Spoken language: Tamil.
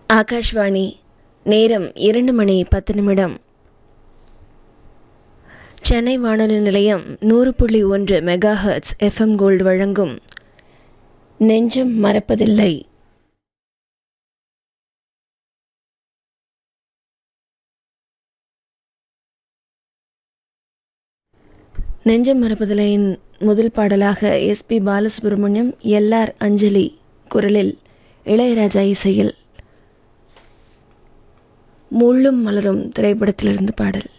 ஆகாஷ்வாணி நேரம் இரண்டு மணி பத்து நிமிடம் சென்னை வானொலி நிலையம் நூறு புள்ளி ஒன்று மெகா ஹெர்ட்ஸ் எஃப்எம் கோல்டு வழங்கும் நெஞ்சம் மறப்பதில்லை நெஞ்சம் மறப்பதில்லையின் முதல் பாடலாக எஸ்பி பாலசுப்ரமணியம் எல்ஆர் அஞ்சலி குரலில் இளையராஜா இசையில் முள்ளும் மலரும் திரைப்படத்திலிருந்து பாடல்